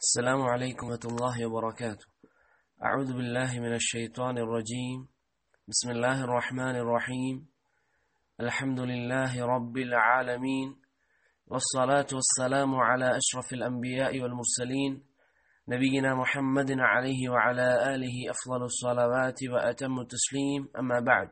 السلام عليكم ورحمة الله وبركاته أعوذ بالله من الشيطان الرجيم بسم الله الرحمن الرحيم الحمد لله رب العالمين والصلاة والسلام على أشرف الأنبياء والمرسلين نبينا محمد عليه وعلى آله أفضل الصلوات وأتم التسليم أما بعد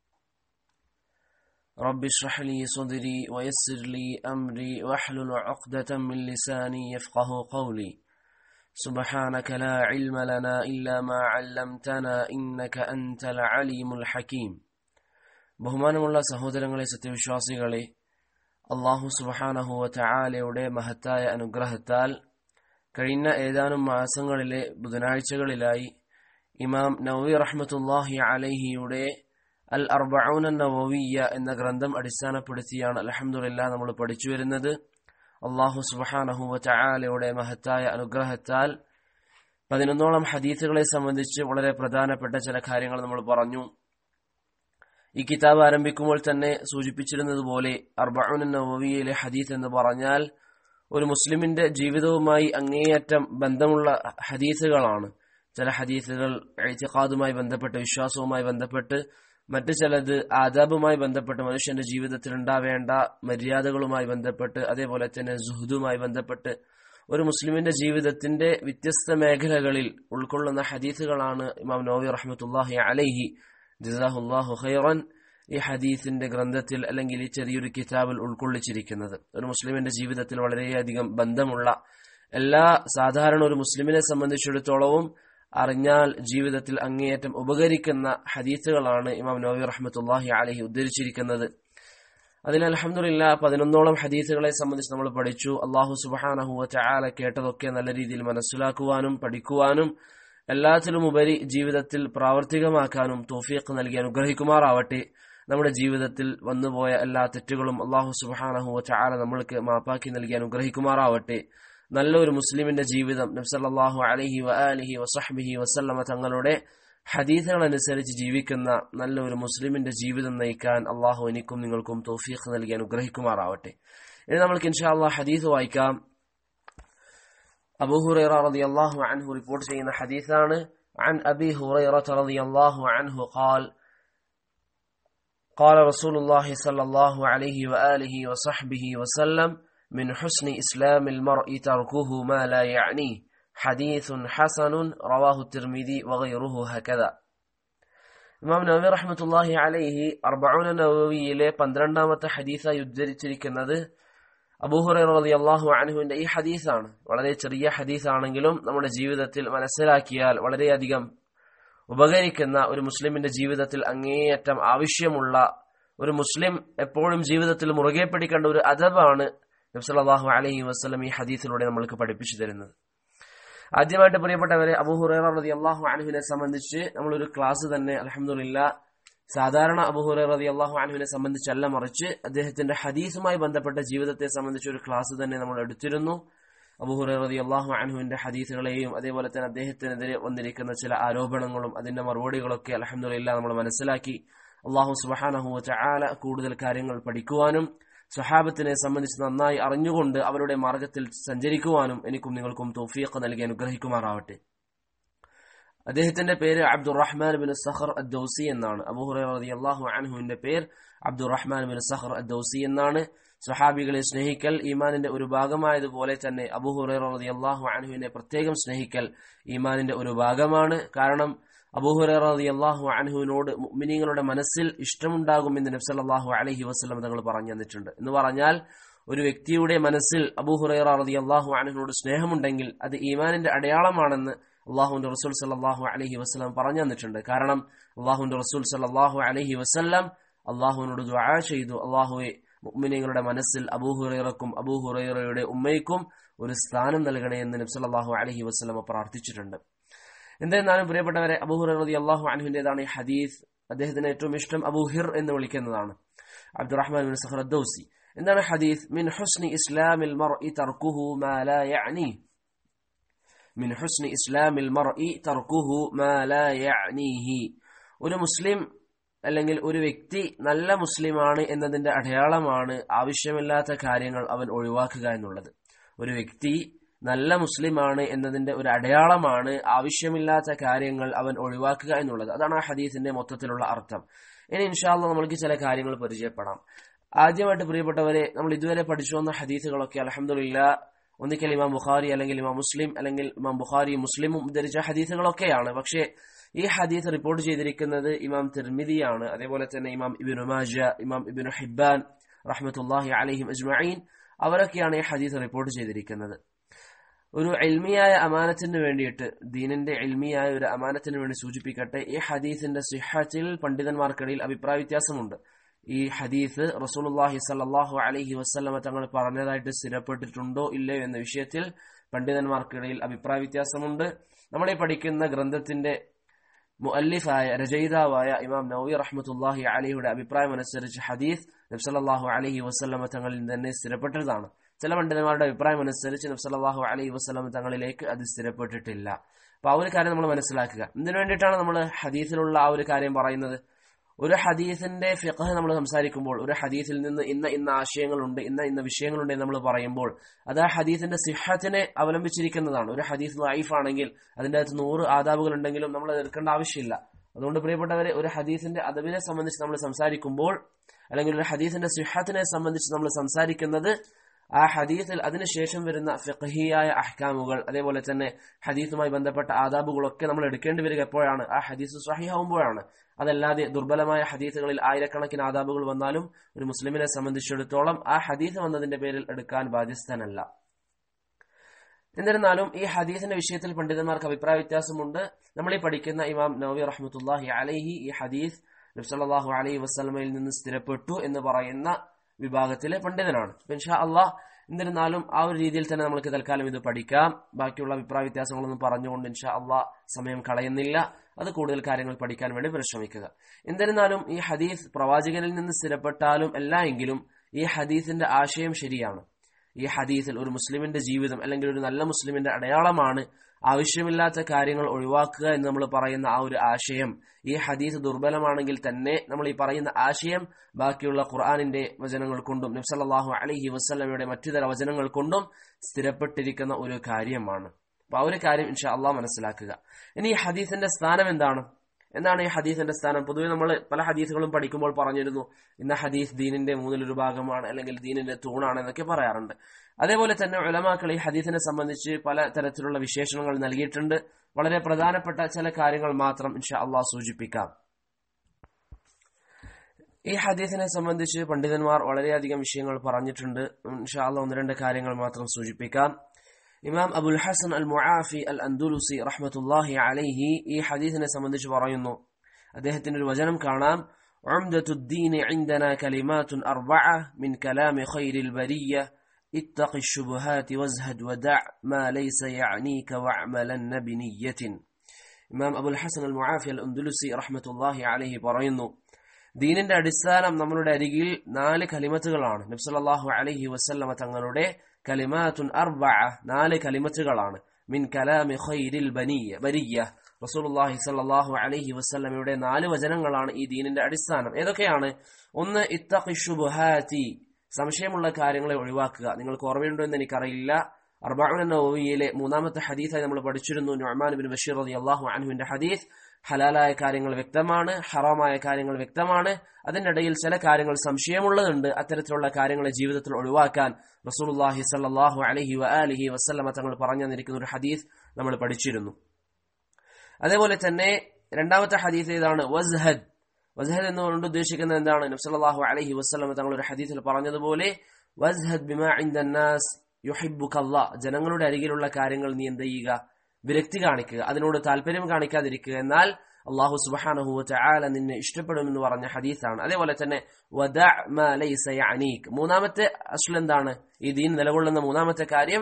رب اشرح لي صدري ويسر لي أمري واحلل عقدة من لساني يفقه قولي سبحانك لا علم لنا إلا ما علمتنا إنك أنت العليم الحكيم ബഹുമാനമുള്ള സഹോദരങ്ങളെ സത്യവിശ്വാസികളെ അള്ളാഹു സുബഹാനഹുവ ചായാലയുടെ മഹത്തായ അനുഗ്രഹത്താൽ കഴിഞ്ഞ ഏതാനും മാസങ്ങളിലെ ബുധനാഴ്ചകളിലായി ഇമാം നവി റഹ്മത്തുല്ലാഹി അലഹിയുടെ അൽ അർബൌന നവവിയ എന്ന ഗ്രന്ഥം അടിസ്ഥാനപ്പെടുത്തിയാണ് അലഹമുല്ല നമ്മൾ പഠിച്ചു വരുന്നത് അള്ളാഹു സുബഹാനഹുവ ചായാലയുടെ മഹത്തായ അനുഗ്രഹത്താൽ പതിനൊന്നോളം ഹദീസുകളെ സംബന്ധിച്ച് വളരെ പ്രധാനപ്പെട്ട ചില കാര്യങ്ങൾ നമ്മൾ പറഞ്ഞു ഈ കിതാബ് ആരംഭിക്കുമ്പോൾ തന്നെ സൂചിപ്പിച്ചിരുന്നതുപോലെ അർബഉൻ നവവിയിലെ ഹദീസ് എന്ന് പറഞ്ഞാൽ ഒരു മുസ്ലിമിന്റെ ജീവിതവുമായി അങ്ങേയറ്റം ബന്ധമുള്ള ഹദീസുകളാണ് ചില ഹദീസുകൾ എഴുത്തിക്കാതുമായി ബന്ധപ്പെട്ട് വിശ്വാസവുമായി ബന്ധപ്പെട്ട് മറ്റു ചിലത് ആദാബുമായി ബന്ധപ്പെട്ട് മനുഷ്യന്റെ ജീവിതത്തിൽ ഉണ്ടാവേണ്ട മര്യാദകളുമായി ബന്ധപ്പെട്ട് അതേപോലെ തന്നെ സുഹുദുമായി ബന്ധപ്പെട്ട് ഒരു മുസ്ലിമിന്റെ ജീവിതത്തിന്റെ വ്യത്യസ്ത മേഖലകളിൽ ഉൾക്കൊള്ളുന്ന ഹദീസുകളാണ് ഇമാം നോവി റഹ്മത്തുല്ലാഹി അലൈഹി ജസാഹുല്ലാഹു ഖൈറൻ ഈ ഹദീസിന്റെ ഗ്രന്ഥത്തിൽ അല്ലെങ്കിൽ ഈ ചെറിയൊരു കിതാബിൽ ഉൾക്കൊള്ളിച്ചിരിക്കുന്നത് ഒരു മുസ്ലിമിന്റെ ജീവിതത്തിൽ വളരെയധികം ബന്ധമുള്ള എല്ലാ സാധാരണ ഒരു മുസ്ലിമിനെ സംബന്ധിച്ചിടത്തോളവും അറിഞ്ഞാൽ ജീവിതത്തിൽ അങ്ങേയറ്റം ഉപകരിക്കുന്ന ഹദീസുകളാണ് ഇമാം നോവി റഹ്മത്തുല്ലാഹി അലഹി ഉദ്ധരിച്ചിരിക്കുന്നത് അതിൽ അലഹമുല്ല പതിനൊന്നോളം ഹദീസുകളെ സംബന്ധിച്ച് നമ്മൾ പഠിച്ചു അള്ളാഹു സുബാനഹുവ ചായാല കേട്ടതൊക്കെ നല്ല രീതിയിൽ മനസ്സിലാക്കുവാനും പഠിക്കുവാനും എല്ലാത്തിലും ഉപരി ജീവിതത്തിൽ പ്രാവർത്തികമാക്കാനും തോഫിയക്ക് നൽകി അനുഗ്രഹിക്കുമാറാവട്ടെ നമ്മുടെ ജീവിതത്തിൽ വന്നുപോയ എല്ലാ തെറ്റുകളും അള്ളാഹു സുബാനഹുവ ചായാല നമ്മൾക്ക് മാപ്പാക്കി നൽകി അനുഗ്രഹിക്കുമാറാവട്ടെ നല്ലൊരു മുസ്ലിമിന്റെ ജീവിതം നബ്സല്ലാഹു അലഹി വ അലഹി വസഹബിഹി വസല്ലമ തങ്ങളുടെ ഹദീസുകൾ അനുസരിച്ച് ജീവിക്കുന്ന നല്ലൊരു മുസ്ലിമിന്റെ ജീവിതം നയിക്കാൻ അള്ളാഹു എനിക്കും നിങ്ങൾക്കും തോഫീഖ് നൽകി അനുഗ്രഹിക്കുമാറാവട്ടെ ഇനി നമ്മൾക്ക് ഇൻഷാ അള്ളാഹ് ഹദീസ് വായിക്കാം അബൂ ഹുറൈറ റളിയല്ലാഹു അൻഹു റിപ്പോർട്ട് ചെയ്യുന്ന ഹദീസാണ് عن أبي هريرة رضي الله عنه قال قال رسول الله صلى الله عليه وآله وصحبه وسلم من حسن إسلام المرء تركه ما لا يعنيه حديث حسن رواه الترمذي وغيره هكذا ഇമാം നബി റഹ്മത്തുല്ലാഹി അലൈഹി അർബഊന നവവിയിലെ പന്ത്രണ്ടാമത്തെ ഹദീസായി ഉദ്ധരിച്ചിരിക്കുന്നത് അബൂഹുറൈറ റളിയല്ലാഹു അൻഹുവിന്റെ ഈ ഹദീസാണ് വളരെ ചെറിയ ഹദീസാണെങ്കിലും നമ്മുടെ ജീവിതത്തിൽ മനസ്സിലാക്കിയാൽ വളരെയധികം ഉപകരിക്കുന്ന ഒരു മുസ്ലിമിന്റെ ജീവിതത്തിൽ അങ്ങേയറ്റം ആവശ്യമുള്ള ഒരു മുസ്ലിം എപ്പോഴും ജീവിതത്തിൽ മുറുകെ പിടിക്കേണ്ട ഒരു അദബാണ് നബ്സല്ലാഹു അലഹി വസ്ലം ഈ ഹദീസിലൂടെ നമ്മൾക്ക് പഠിപ്പിച്ചു തരുന്നത് ആദ്യമായിട്ട് പ്രിയപ്പെട്ടവരെ അബുഹുറൈറ റതി അള്ളാഹു അനഹുവിനെ സംബന്ധിച്ച് നമ്മളൊരു ക്ലാസ് തന്നെ അലഹമുല്ല സാധാരണ അബുഹുറൈറ റതി അള്ളാഹു അനഹുവിനെ സംബന്ധിച്ചല്ല മറിച്ച് അദ്ദേഹത്തിന്റെ ഹദീസുമായി ബന്ധപ്പെട്ട ജീവിതത്തെ സംബന്ധിച്ച് ഒരു ക്ലാസ് തന്നെ നമ്മൾ എടുത്തിരുന്നു അബുഹുറൈറ റതി അള്ളാഹു അനഹുവിന്റെ ഹദീസുകളെയും അതേപോലെ തന്നെ അദ്ദേഹത്തിനെതിരെ വന്നിരിക്കുന്ന ചില ആരോപണങ്ങളും അതിന്റെ മറുപടികളൊക്കെ അലഹമുല്ല നമ്മൾ മനസ്സിലാക്കി അള്ളാഹു സുബാനഹു ചാല കൂടുതൽ കാര്യങ്ങൾ പഠിക്കുവാനും സ്വഹാബത്തിനെ സംബന്ധിച്ച് നന്നായി അറിഞ്ഞുകൊണ്ട് അവരുടെ മാർഗത്തിൽ സഞ്ചരിക്കുവാനും എനിക്കും നിങ്ങൾക്കും തൗഫീഖ് നൽകി അനുഗ്രഹിക്കുമാറാവട്ടെ അദ്ദേഹത്തിന്റെ പേര് അബ്ദുറഹ്മാൻ ബിൻ സഹർ അദ്ദൌസി എന്നാണ് അബൂഹുറൈ അള്ളാഹു അൻഹുവിന്റെ പേര് അബ്ദുറഹ്മാൻ ബിൻ സഹർ അദ്ദൌസി എന്നാണ് സ്വഹാബികളെ സ്നേഹിക്കൽ ഈമാനിന്റെ ഒരു ഭാഗമായതുപോലെ തന്നെ അബൂഹുറൈ അള്ളാഹു അൻഹുവിനെ പ്രത്യേകം സ്നേഹിക്കൽ ഈമാനിന്റെ ഒരു ഭാഗമാണ് കാരണം അബൂഹുറി അള്ളാഹു അൻഹുവിനോട് മിനിങ്ങളുടെ മനസ്സിൽ ഇഷ്ടമുണ്ടാകുമെന്ന് നബ്സല്ലാഹു അലഹി വസ്ലം തങ്ങൾ പറഞ്ഞു തന്നിട്ടുണ്ട് എന്ന് പറഞ്ഞാൽ ഒരു വ്യക്തിയുടെ മനസ്സിൽ അബൂഹുറൈറ റതി അള്ളാഹു അൻഹുവിനോട് സ്നേഹമുണ്ടെങ്കിൽ അത് ഈമാനിന്റെ അടയാളമാണെന്ന് അള്ളാഹുന്റെ റസൂൽ സല്ലാഹു അലഹി വസ്ലം പറഞ്ഞു തന്നിട്ടുണ്ട് കാരണം അള്ളാഹുന്റെ റസൂൽ സല്ലാഹു അലഹി വസ്ലം അള്ളാഹുവിനോട് ദ്വാ ചെയ്തു അള്ളാഹുവെ മുഅ്മിനീങ്ങളുടെ മനസ്സിൽ അബൂഹുറൈറക്കും അബൂഹുറൈറയുടെ ഉമ്മയ്ക്കും ഒരു സ്ഥാനം നൽകണേ എന്ന് നബ്സല്ലാഹു അലഹി വസ്ലമ പ്രാർത്ഥിച്ചിട്ടുണ്ട് എന്തായിരുന്നാലും പ്രിയപ്പെട്ടവരെ അബൂഹുർ റതി അള്ളാഹു അൻഹുവിന്റേതാണ് ഈ ഹദീസ് അദ്ദേഹത്തിന് ഏറ്റവും ഇഷ്ടം അബൂഹിർ എന്ന് വിളിക്കുന്നതാണ് അബ്ദുറഹ്മാൻ ബിൻ സഖർ അദ്ദൌസി എന്താണ് ഹദീസ് മിൻ ഹുസ്നി ഇസ്ലാമിൽ മർഇ തർക്കുഹു മാ ലാ യഅനി മിൻ ഹുസ്നി ഇസ്ലാമിൽ മർഇ തർക്കുഹു മാ ലാ യഅനീഹി ഒരു മുസ്ലിം അല്ലെങ്കിൽ ഒരു വ്യക്തി നല്ല മുസ്ലിമാണ് എന്നതിന്റെ അടയാളമാണ് ആവശ്യമില്ലാത്ത കാര്യങ്ങൾ അവൻ ഒഴിവാക്കുക എന്നുള്ളത് ഒരു വ്യക്തി നല്ല മുസ്ലിമാണ് എന്നതിന്റെ ഒരു അടയാളമാണ് ആവശ്യമില്ലാത്ത കാര്യങ്ങൾ അവൻ ഒഴിവാക്കുക എന്നുള്ളത് അതാണ് ആ ഹദീസിന്റെ മൊത്തത്തിലുള്ള അർത്ഥം ഇനി ഇൻഷാല്ല നമ്മൾക്ക് ചില കാര്യങ്ങൾ പരിചയപ്പെടാം ആദ്യമായിട്ട് പ്രിയപ്പെട്ടവരെ നമ്മൾ ഇതുവരെ പഠിച്ചു വന്ന ഹദീസുകളൊക്കെ അലഹമില്ല ഒന്നിക്കൽ ഇമാം ബുഖാരി അല്ലെങ്കിൽ ഇമാം മുസ്ലിം അല്ലെങ്കിൽ ഇമാം ബുഖാരി മുസ്ലിമും ഉദ്ധരിച്ച ഹദീസുകളൊക്കെയാണ് പക്ഷേ ഈ ഹദീസ് റിപ്പോർട്ട് ചെയ്തിരിക്കുന്നത് ഇമാം തിർമിദിയാണ് അതേപോലെ തന്നെ ഇമാം ഇബിൻ ഉമാജ ഇമാം ഇബിൻ ഹിബാൻ റഹ്മത്തുല്ലാഹി അലഹിം അജ്മഈൻ അവരൊക്കെയാണ് ഈ ഹദീസ് റിപ്പോർട്ട് ചെയ്തിരിക്കുന്നത് ഒരു എൽമിയായ അമാനത്തിന് വേണ്ടിയിട്ട് ദീനിന്റെ എൽമിയായ ഒരു അമാനത്തിന് വേണ്ടി സൂചിപ്പിക്കട്ടെ ഈ ഹദീസിന്റെ സിഹത്തിൽ പണ്ഡിതന്മാർക്കിടയിൽ അഭിപ്രായ വ്യത്യാസമുണ്ട് ഈ ഹദീസ് റസൂലുള്ളാഹി സല്ലല്ലാഹു അലൈഹി വസല്ലമ തങ്ങൾ പറഞ്ഞതായിട്ട് സ്ഥിരപ്പെട്ടിട്ടുണ്ടോ ഇല്ലയോ എന്ന വിഷയത്തിൽ പണ്ഡിതന്മാർക്കിടയിൽ അഭിപ്രായ വ്യത്യാസമുണ്ട് നമ്മളീ പഠിക്കുന്ന ഗ്രന്ഥത്തിന്റെ മുഅല്ലിഫായ രചയിതാവായ ഇമാം നവി റഹ്മത്തുല്ലാഹി അലിയുടെ അഭിപ്രായം അനുസരിച്ച് ഹദീസ് നബ്സല്ലാഹു അലഹി വസ്ലമ തങ്ങളിൽ തന്നെ സ്ഥിരപ്പെട്ടതാണ് ചില പണ്ഡിതന്മാരുടെ അഭിപ്രായം അനുസരിച്ച് നബ്സല്ലാഹു അലൈഹി വസ്ലമ തങ്ങളിലേക്ക് അത് സ്ഥിരപ്പെട്ടിട്ടില്ല അപ്പൊ ആ ഒരു കാര്യം നമ്മൾ മനസ്സിലാക്കുക ഇതിനു വേണ്ടിയിട്ടാണ് നമ്മൾ ഹദീസിലുള്ള ആ ഒരു കാര്യം പറയുന്നത് ഒരു ഹദീസിന്റെ ഫിഖ് നമ്മൾ സംസാരിക്കുമ്പോൾ ഒരു ഹദീസിൽ നിന്ന് ഇന്ന ഇന്ന ആശയങ്ങളുണ്ട് ഇന്ന ഇന്ന വിഷയങ്ങളുണ്ട് എന്ന് നമ്മൾ പറയുമ്പോൾ അത് ആ ഹദീസിന്റെ സിഹത്തിനെ അവലംബിച്ചിരിക്കുന്നതാണ് ഒരു ഹദീസ് ലൈഫ് ആണെങ്കിൽ അതിന്റെ അകത്ത് നൂറ് ആദാബുകൾ ഉണ്ടെങ്കിലും നമ്മൾ അത് എടുക്കേണ്ട ആവശ്യമില്ല അതുകൊണ്ട് പ്രിയപ്പെട്ടവരെ ഒരു ഹദീസിന്റെ അദബിനെ സംബന്ധിച്ച് നമ്മൾ സംസാരിക്കുമ്പോൾ അല്ലെങ്കിൽ ഒരു ഹദീസിന്റെ സിഹത്തിനെ സംബന്ധിച്ച് നമ്മൾ സംസാരിക്കുന്നത് ആ ഹദീസിൽ അതിനുശേഷം വരുന്ന ഫിഖഹിയായ അഹ്കാമുകൾ അതേപോലെ തന്നെ ഹദീസുമായി ബന്ധപ്പെട്ട ആദാബുകളൊക്കെ നമ്മൾ എടുക്കേണ്ടി വരിക എപ്പോഴാണ് ആ ഹദീസ് സഹിയാവുമ്പോഴാണ് അതല്ലാതെ ദുർബലമായ ഹദീസുകളിൽ ആയിരക്കണക്കിന് ആദാബുകൾ വന്നാലും ഒരു മുസ്ലിമിനെ സംബന്ധിച്ചിടത്തോളം ആ ഹദീസ് വന്നതിന്റെ പേരിൽ എടുക്കാൻ ബാധ്യസ്ഥനല്ല എന്നിരുന്നാലും ഈ ഹദീസിന്റെ വിഷയത്തിൽ പണ്ഡിതന്മാർക്ക് അഭിപ്രായ വ്യത്യാസമുണ്ട് നമ്മൾ ഈ പഠിക്കുന്ന ഇമാം നവി റഹ്മത്തുല്ലാഹി അലൈഹി ഈ ഹദീസ് നബ്സല്ലാഹു അലൈഹി വസ്ലമയിൽ നിന്ന് സ്ഥിരപ്പെട്ടു എന്ന് പറയുന്ന വിഭാഗത്തിലെ പണ്ഡിതനാണ് ഇൻഷാ അള്ളാഹ് എന്നിരുന്നാലും ആ ഒരു രീതിയിൽ തന്നെ നമുക്ക് തൽക്കാലം ഇത് പഠിക്കാം ബാക്കിയുള്ള അഭിപ്രായ വ്യത്യാസങ്ങളൊന്നും പറഞ്ഞുകൊണ്ട് ഇൻഷാ അള്ളാഹ് സമയം കളയുന്നില്ല അത് കൂടുതൽ കാര്യങ്ങൾ പഠിക്കാൻ വേണ്ടി പരിശ്രമിക്കുക എന്നിരുന്നാലും ഈ ഹദീസ് പ്രവാചകനിൽ നിന്ന് സ്ഥിരപ്പെട്ടാലും അല്ല എങ്കിലും ഈ ഹദീസിന്റെ ആശയം ശരിയാണ് ഈ ഹദീസിൽ ഒരു മുസ്ലിമിന്റെ ജീവിതം അല്ലെങ്കിൽ ഒരു നല്ല മുസ്ലിമിന്റെ അടയാളമാണ് ആവശ്യമില്ലാത്ത കാര്യങ്ങൾ ഒഴിവാക്കുക എന്ന് നമ്മൾ പറയുന്ന ആ ഒരു ആശയം ഈ ഹദീസ് ദുർബലമാണെങ്കിൽ തന്നെ നമ്മൾ ഈ പറയുന്ന ആശയം ബാക്കിയുള്ള ഖുർആാനിന്റെ വചനങ്ങൾ കൊണ്ടും നബ്സല്ലാഹു അലഹി വസ്ലമയുടെ മറ്റു തര വചനങ്ങൾ കൊണ്ടും സ്ഥിരപ്പെട്ടിരിക്കുന്ന ഒരു കാര്യമാണ് അപ്പൊ ആ ഒരു കാര്യം ഇൻഷാ അള്ളാഹ് മനസ്സിലാക്കുക ഇനി ഈ ഹദീസിന്റെ സ്ഥാനം എന്താണ് എന്താണ് ഈ ഹദീസിന്റെ സ്ഥാനം പൊതുവെ നമ്മൾ പല ഹദീസുകളും പഠിക്കുമ്പോൾ പറഞ്ഞിരുന്നു ഇന്ന ഹദീസ് ദീനിന്റെ മൂന്നിലൊരു ഭാഗമാണ് അല്ലെങ്കിൽ ദീനിന്റെ തൂണാണ് എന്നൊക്കെ പറയാറുണ്ട് അതേപോലെ തന്നെ ഉലമാക്കൾ ഈ ഹദീസിനെ സംബന്ധിച്ച് പല തരത്തിലുള്ള വിശേഷണങ്ങൾ നൽകിയിട്ടുണ്ട് വളരെ പ്രധാനപ്പെട്ട ചില കാര്യങ്ങൾ മാത്രം ഇൻഷാ അള്ളാഹ് സൂചിപ്പിക്കാം ഈ ഹദീസിനെ സംബന്ധിച്ച് പണ്ഡിതന്മാർ വളരെയധികം വിഷയങ്ങൾ പറഞ്ഞിട്ടുണ്ട് ഇൻഷാ അള്ളാഹ് ഒന്ന് രണ്ട് കാര്യങ്ങൾ മാത്രം സൂചിപ്പിക്കാം ഇമാം അബുൽ ഹസൻ അൽ മുആഫി അൽ അന്ദുലുസി റഹ്മത്തുല്ലാഹി അലൈഹി ഈ ഹദീസിനെ സംബന്ധിച്ച് പറയുന്നു അദ്ദേഹത്തിന്റെ ഒരു വചനം കാണാം عمدة الدين عندنا كلمات أربعة من كلام خير البرية اتق الشبهات وازهد ودع ما ليس يعنيك واعملن بنية ഇമാം അബുൽ ഹസൻ അൽ മുആഫി അൽ അന്ദുലുസി റഹ്മത്തുല്ലാഹി അലൈഹി പറയുന്നു ദീനിന്റെ അടിസ്ഥാനം നമ്മളുടെ അരികിൽ നാല് കലിമത്തുകളാണ് നബ്സല്ലാഹു അലൈഹി വസല്ലമ തങ്ങളുടെ കലിമാത്തുൻ അർബഅ നാല് കലിമത്തുകളാണ് മിൻ കലാമി ഖൈരിൽ ബനിയ ബരിയ റസൂലുള്ളാഹി സ്വല്ലല്ലാഹു അലൈഹി വസല്ലമയുടെ നാല് വചനങ്ങളാണ് ഈ ദീനിന്റെ അടിസ്ഥാനം ഏതൊക്കെയാണ് ഒന്ന് ഇത്തഖി ശുബ്ഹാതി സംശയമുള്ള കാര്യങ്ങളെ ഒഴിവാക്കുക നിങ്ങൾക്ക് ഓർമ്മയുണ്ടോ എന്ന് എനിക്കറിയില്ല അർബഅുൻ നവവിയിലെ മൂന്നാമത്തെ ഹദീസായി നമ്മൾ പഠിച്ചിരുന്നു നുഅ്മാൻ ബിൻ ബഷീർ റളിയല്ലാഹു അൻഹുവിന്റെ ഹദീസ് ഹലാലായ കാര്യങ്ങൾ വ്യക്തമാണ് ഹറാമായ കാര്യങ്ങൾ വ്യക്തമാണ് അതിനിടയിൽ ചില കാര്യങ്ങൾ സംശയമുള്ളതുണ്ട് അത്തരത്തിലുള്ള കാര്യങ്ങളെ ജീവിതത്തിൽ ഒഴിവാക്കാൻ റസൂലുള്ളാഹി സല്ലല്ലാഹു അലൈഹി വആലിഹി വസല്ലമ തങ്ങൾ പറഞ്ഞു തന്നിരിക്കുന്ന ഒരു ഹദീസ് നമ്മൾ പഠിച്ചിരുന്നു അതേപോലെ തന്നെ രണ്ടാമത്തെ ഹദീസ് ഏതാണ് വസ്ഹദ് വസ്ഹദ് എന്നുകൊണ്ട് ഉദ്ദേശിക്കുന്നത് എന്താണ് നബ്സല്ലാഹു അലൈഹി വസ്ലമ തങ്ങൾ ഒരു ഹദീസിൽ പറഞ്ഞതുപോലെ വസ്ഹദ് ബിമാ ഇൻദന്നാസ് യുഹിബുക്കല്ല ജനങ്ങളുടെ അരികിലുള്ള കാര്യങ്ങൾ നീ എന്ത് ചെയ്യുക വിരക്തി കാണിക്കുക അതിനോട് താല്പര്യം കാണിക്കാതിരിക്കുക എന്നാൽ അള്ളാഹു സുബാനഹു ചാല നിന്നെ ഇഷ്ടപ്പെടുമെന്ന് പറഞ്ഞ ഹദീസാണ് അതേപോലെ തന്നെ അനീക് മൂന്നാമത്തെ അസ്ൽ എന്താണ് ഈ ദീൻ നിലകൊള്ളുന്ന മൂന്നാമത്തെ കാര്യം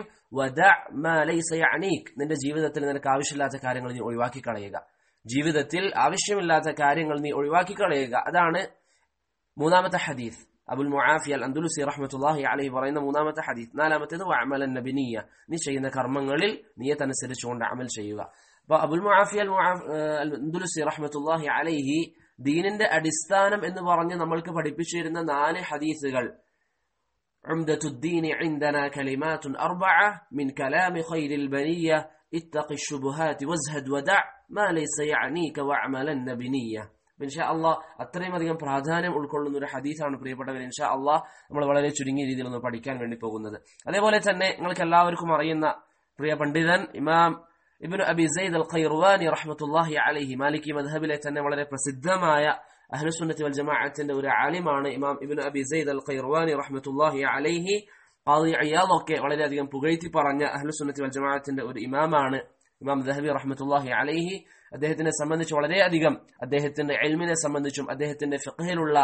അനീക് നിന്റെ ജീവിതത്തിൽ നിനക്ക് ആവശ്യമില്ലാത്ത കാര്യങ്ങൾ നീ ഒഴിവാക്കി കളയുക ജീവിതത്തിൽ ആവശ്യമില്ലാത്ത കാര്യങ്ങൾ നീ ഒഴിവാക്കി കളയുക അതാണ് മൂന്നാമത്തെ ഹദീസ് അബുൽ മുആഫി അൽ അന്ദുലുസി റഹ്മത്തുള്ളാഹി അലൈഹി പറയുന്ന മൂന്നാമത്തെ ഹദീസ് നാലാമത്തേത് വഅമലൻ നബിനിയ നീ ചെയ്യുന്ന കർമ്മങ്ങളിൽ നിയതനുസരിച്ചുകൊണ്ട് അമൽ ചെയ്യുക അപ്പൊ അബുൽ മുആഫി അൽ അന്ദുലുസി റഹ്മത്തുള്ളാഹി അലൈഹി ദീനിന്റെ അടിസ്ഥാനം എന്ന് പറഞ്ഞ് നമ്മൾക്ക് പഠിപ്പിച്ചു തരുന്ന നാല് ഹദീസുകൾ عمدة الدين عندنا كلمات أربعة من كلام خير البرية اتق الشبهات وازهد ودع ما ليس يعنيك واعملن بنية ഇൻഷാ അള്ളാഹ് അത്രയും അധികം പ്രാധാന്യം ഉൾക്കൊള്ളുന്ന ഒരു ഹദീസാണ് പ്രിയപ്പെട്ടവർ ഇൻഷാ അള്ളാഹ് നമ്മൾ വളരെ ചുരുങ്ങിയ രീതിയിൽ ഒന്ന് പഠിക്കാൻ വേണ്ടി പോകുന്നത് അതേപോലെ തന്നെ നിങ്ങൾക്ക് എല്ലാവർക്കും അറിയുന്ന പ്രിയ പണ്ഡിതൻ ഇമാം ഇബ്നു അബി സൈദ് അൽ ഖൈർവാനി റഹ്മത്തുള്ളാഹി അലൈഹി മാലിക്കി മദ്ഹബിലെ തന്നെ വളരെ പ്രസിദ്ധമായ അഹ്ലുസുന്നത്തി വൽ ജമാഅത്തിന്റെ ഒരു ആലിമാണ് ഇമാം ഇബ്നു അബി സൈദ് അൽ ഖൈർവാനി റഹ്മത്തുള്ളാഹി അലൈഹി ഖാദി അയ്യാദൊക്കെ വളരെയധികം പുകഴ്ത്തി പറഞ്ഞ അഹ്ലുസുന്നത്തി വൽ ജമാഅത്തിന്റെ ഒരു ഇമാമാണ് ഇമാം ദഹബി റഹ്മത്തുള്ളാഹി അലൈഹി അദ്ദേഹത്തിനെ സംബന്ധിച്ച് വളരെയധികം അദ്ദേഹത്തിന്റെ എൽമിനെ സംബന്ധിച്ചും അദ്ദേഹത്തിന്റെ ഫിഖഹിലുള്ള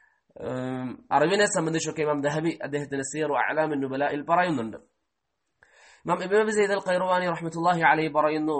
അറിവിനെ സംബന്ധിച്ചൊക്കെ ഇമാം ദഹബി അദ്ദേഹത്തിന്റെ സീറു അലാമിൻ നുബലയിൽ പറയുന്നുണ്ട് ഇമാം ഇബ്നു അബി സൈദ് അൽ ഖൈർവാനി റഹ്മത്തുള്ളാഹി അലൈഹി പറയുന്നു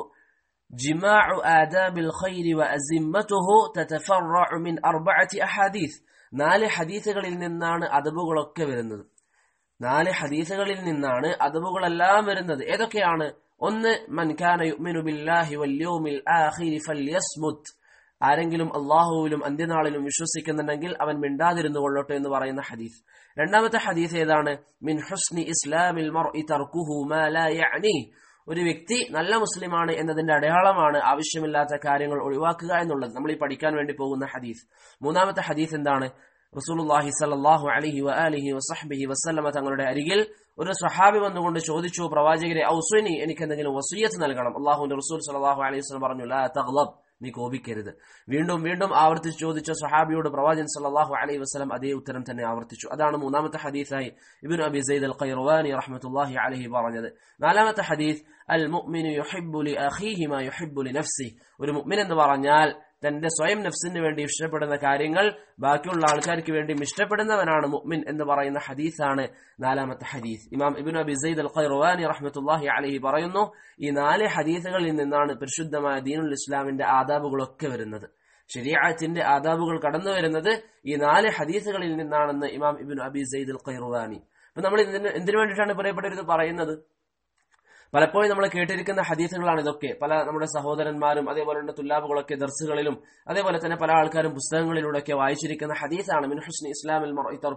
جماع آداب الخير وأزمته تتفرع من أربعة أحاديث നാല് ഹദീസുകളിൽ നിന്നാണ് അദബുകളൊക്കെ വരുന്നത് നാല് ഹദീസുകളിൽ നിന്നാണ് അദബുകളെല്ലാം വരുന്നത് ഏതൊക്കെയാണ് ഒന്ന് മൻ കാന യുഅ്മിനു ബില്ലാഹി വൽ യൗമിൽ ആഖിരി ഫൽയസ്മുത് ആരെങ്കിലും അള്ളാഹുവിലും അന്ത്യനാളിലും വിശ്വസിക്കുന്നുണ്ടെങ്കിൽ അവൻ മിണ്ടാതിരുന്നു കൊള്ളട്ടെ എന്ന് പറയുന്ന ഹദീസ് രണ്ടാമത്തെ ഹദീസ് ഏതാണ് മിൻ ഹുസ്നി ഇസ്ലാമിൽ മർഇ തർക്കുഹു മാ ലാ യഅനി ഒരു വ്യക്തി നല്ല മുസ്ലിമാണ് എന്നതിന്റെ അടയാളമാണ് ആവശ്യമില്ലാത്ത കാര്യങ്ങൾ ഒഴിവാക്കുക എന്നുള്ളത് നമ്മൾ ഈ പഠിക്കാൻ വേണ്ടി പോകുന്ന ഹദീസ് മൂന്നാമത്തെ ഹദീസ് എന്താണ് റസൂലുള്ളാഹി സ്വല്ലല്ലാഹു അലൈഹി വആലിഹി വസഹ്ബിഹി വസല്ലമ തങ്ങളുടെ അരികിൽ ഒരു സഹാബി വന്നുകൊണ്ട് ചോദിച്ചു പ്രവാചകരെ ഔസുനി എനിക്ക് എന്തെങ്കിലും വസൂയത്ത് നൽകണം അള്ളാഹുവിന്റെ റസൂൽ സല്ലല്ലാഹു അലൈഹി വസല്ലം പറഞ്ഞു ലാ തഗ്ലബ് നീ കോപിക്കരുത് വീണ്ടും വീണ്ടും ആവർത്തിച്ച് ചോദിച്ച സഹാബിയോട് പ്രവാചകൻ സല്ലല്ലാഹു അലൈഹി വസല്ലം അതേ ഉത്തരം തന്നെ ആവർത്തിച്ചു അതാണ് മൂന്നാമത്തെ ഹദീസായി ഇബ്നു അബി സൈദ് അൽ ഖൈർവാനി റഹ്മത്തുള്ളാഹി അലൈഹി പറഞ്ഞത് നാലാമത്തെ ഹദീസ് അൽ മുഅ്മിനു യുഹിബ്ബു ലി അഖീഹി മാ യുഹിബ്ബു ലി നഫ്സി ഒരു മുഅ്മിൻ എന്ന് പറഞ്ഞാൽ തന്റെ സ്വയം നഫ്സിന് വേണ്ടി ഇഷ്ടപ്പെടുന്ന കാര്യങ്ങൾ ബാക്കിയുള്ള ആൾക്കാർക്ക് വേണ്ടി ഇഷ്ടപ്പെടുന്നവനാണ് മുഅ്മിൻ എന്ന് പറയുന്ന ഹദീസാണ് നാലാമത്തെ ഹദീസ് ഇമാം ഇബ്നു അബി സൈദ് അൽ ഖൈർവാനി റഹ്മത്തുള്ളാഹി അലൈഹി പറയുന്നു ഈ നാല് ഹദീസുകളിൽ നിന്നാണ് പരിശുദ്ധമായ ദീനുൽ ഇസ്ലാമിന്റെ ആദാബുകളൊക്കെ വരുന്നത് ശരീഅത്തിന്റെ ആദാബുകൾ കടന്നു വരുന്നത് ഈ നാല് ഹദീസുകളിൽ നിന്നാണെന്ന് ഇമാം ഇബ്നു അബി സൈദ് അൽ ഖൈർവാനി അപ്പൊ നമ്മൾ എന്തിനു എന്തിനു വേണ്ടിയിട്ടാണ് പറയപ്പെട്ടത് പറയുന്നത് പലപ്പോഴും നമ്മൾ കേട്ടിരിക്കുന്ന ഹദീസുകളാണ് ഇതൊക്കെ പല നമ്മുടെ സഹോദരന്മാരും അതേപോലെ തന്നെ തുല്ലാബുകളൊക്കെ ദർസുകളിലും അതേപോലെ തന്നെ പല ആൾക്കാരും പുസ്തകങ്ങളിലൂടെയൊക്കെ വായിച്ചിരിക്കുന്ന ഹദീസാണ് മിൻ ഹുസ്നി ഇസ്ലാമിൽ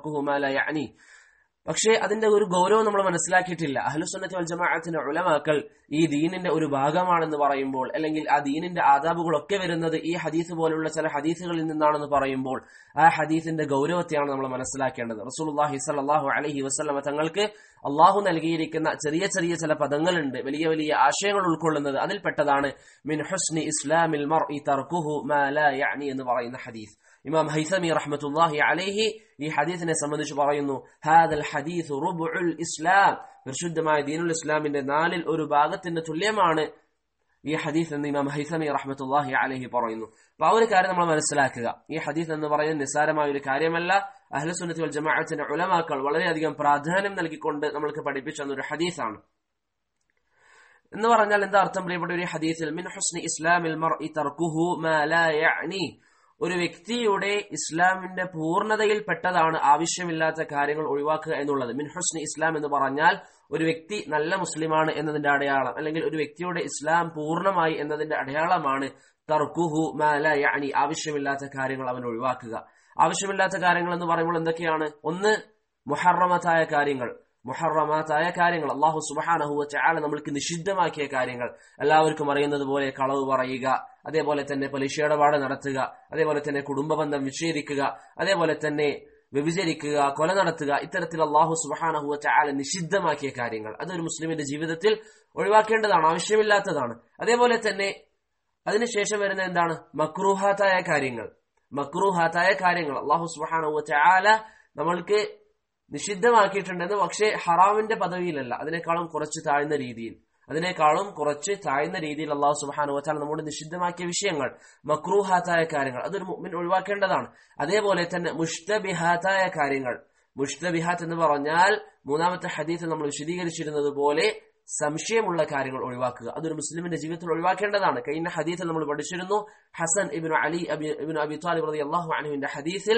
യഅനി പക്ഷേ അതിന്റെ ഒരു ഗൗരവം നമ്മൾ മനസ്സിലാക്കിയിട്ടില്ല അഹ്ലുസുന്നത്തി വൽ ജമാഅത്തിന്റെ ഉലമാക്കൾ ഈ ദീനിന്റെ ഒരു ഭാഗമാണെന്ന് പറയുമ്പോൾ അല്ലെങ്കിൽ ആ ദീനിന്റെ ആദാബുകളൊക്കെ വരുന്നത് ഈ ഹദീസ് പോലുള്ള ചില ഹദീസുകളിൽ നിന്നാണെന്ന് പറയുമ്പോൾ ആ ഹദീസിന്റെ ഗൗരവത്തെയാണ് നമ്മൾ മനസ്സിലാക്കേണ്ടത് റസൂലുള്ളാഹി സ്വല്ലല്ലാഹു അലൈഹി വസല്ലമ തങ്ങൾക്ക് അള്ളാഹു നൽകിയിരിക്കുന്ന ചെറിയ ചെറിയ ചില പദങ്ങളുണ്ട് വലിയ വലിയ ആശയങ്ങൾ ഉൾക്കൊള്ളുന്നത് അതിൽപ്പെട്ടതാണ് മിൻ ഹുസ്നി ഇസ്ലാമിൽ മർഇ തർക്കുഹു മാ ലാ യഅനി എന്ന് പറയുന്ന ഹദീസ് ഇമാം ഹൈസമി റഹ്മത്തുള്ളാഹി അലൈഹി ഈ ഹദീസിനെ സംബന്ധിച്ച് പറയുന്നു ഹാദൽ ഹദീസ് റുബുൽ ഇസ്ലാം പരിശുദ്ധമായ ദീനുൽ ഇസ്ലാമിന്റെ നാലിൽ ഒരു ഭാഗത്തിന്റെ തുല്യമാണ് ഈ ഹദീസ് എന്ന് ഇമാം ഹൈസമി റഹ്മത്തുള്ളാഹി അലൈഹി പറയുന്നു അപ്പൊ ആ ഒരു കാര്യം നമ്മൾ മനസ്സിലാക്കുക ഈ ഹദീസ് എന്ന് പറയുന്നത് നിസ്സാരമായ ഒരു കാര്യമല്ല അഹ്ലസുന്നത്തി വൽ ജമാഅത്തിന്റെ ഉലമാക്കൾ വളരെയധികം പ്രാധാന്യം നൽകിക്കൊണ്ട് നമ്മൾക്ക് പഠിപ്പിച്ച ഒരു ഹദീസാണ് എന്ന് പറഞ്ഞാൽ എന്താ അർത്ഥം പ്രിയപ്പെട്ട ഒരു ഹദീസിൽ മിൻ ഹുസ്നി ഇസ്ലാമിൽ മർഇ തർക്കുഹു മാ ലാ യഅനി ഒരു വ്യക്തിയുടെ ഇസ്ലാമിന്റെ പൂർണ്ണതയിൽ പെട്ടതാണ് ആവശ്യമില്ലാത്ത കാര്യങ്ങൾ ഒഴിവാക്കുക എന്നുള്ളത് മിൻ ഹുസ്നി ഇസ്ലാം എന്ന് പറഞ്ഞാൽ ഒരു വ്യക്തി നല്ല മുസ്ലിമാണ് എന്നതിന്റെ അടയാളം അല്ലെങ്കിൽ ഒരു വ്യക്തിയുടെ ഇസ്ലാം പൂർണ്ണമായി എന്നതിന്റെ അടയാളമാണ് തർക്കുഹു മാല യാനി ആവശ്യമില്ലാത്ത കാര്യങ്ങൾ അവൻ ഒഴിവാക്കുക ആവശ്യമില്ലാത്ത കാര്യങ്ങൾ എന്ന് പറയുമ്പോൾ എന്തൊക്കെയാണ് ഒന്ന് മുഹറമത്തായ കാര്യങ്ങൾ മുഹറമാത്തായ കാര്യങ്ങൾ അള്ളാഹു സുബാനഹുവ ചാല നമ്മൾക്ക് നിഷിദ്ധമാക്കിയ കാര്യങ്ങൾ എല്ലാവർക്കും അറിയുന്നത് പോലെ കളവ് പറയുക അതേപോലെ തന്നെ പലിശയിടപാട് നടത്തുക അതേപോലെ തന്നെ കുടുംബബന്ധം വിച്ഛേദിക്കുക അതേപോലെ തന്നെ വ്യഭിചരിക്കുക കൊല നടത്തുക ഇത്തരത്തിൽ അള്ളാഹു സുബാനഹുവ ചാല നിഷിദ്ധമാക്കിയ കാര്യങ്ങൾ അതൊരു മുസ്ലിമിന്റെ ജീവിതത്തിൽ ഒഴിവാക്കേണ്ടതാണ് ആവശ്യമില്ലാത്തതാണ് അതേപോലെ തന്നെ അതിനുശേഷം വരുന്ന എന്താണ് മക്രൂഹാത്തായ കാര്യങ്ങൾ മക്രൂഹാത്തായ കാര്യങ്ങൾ അള്ളാഹു സുബാനഹുവ ചാല നമ്മൾക്ക് നിഷിദ്ധമാക്കിയിട്ടുണ്ടെന്ന് പക്ഷേ ഹറാമിന്റെ പദവിയിലല്ല അതിനേക്കാളും കുറച്ച് താഴ്ന്ന രീതിയിൽ അതിനേക്കാളും കുറച്ച് താഴ്ന്ന രീതിയിൽ അള്ളാഹു സുബാനു വച്ചാൽ നമ്മോട് നിഷിദ്ധമാക്കിയ വിഷയങ്ങൾ മക്രൂഹാത്തായ കാര്യങ്ങൾ അതൊരു മുഅ്മിൻ ഒഴിവാക്കേണ്ടതാണ് അതേപോലെ തന്നെ മുഷ്തബിഹാത്തായ കാര്യങ്ങൾ മുഷ്തബിഹാത്ത് എന്ന് പറഞ്ഞാൽ മൂന്നാമത്തെ ഹദീത്തിൽ നമ്മൾ വിശദീകരിച്ചിരുന്നത് പോലെ സംശയമുള്ള കാര്യങ്ങൾ ഒഴിവാക്കുക അതൊരു മുസ്ലിമിന്റെ ജീവിതത്തിൽ ഒഴിവാക്കേണ്ടതാണ് കഴിഞ്ഞ ഹദീസിൽ നമ്മൾ പഠിച്ചിരുന്നു Hasan ibn Ali ibn Abi Talib റതി അള്ളാഹു അനുവിന്റെ ഹദീസിൽ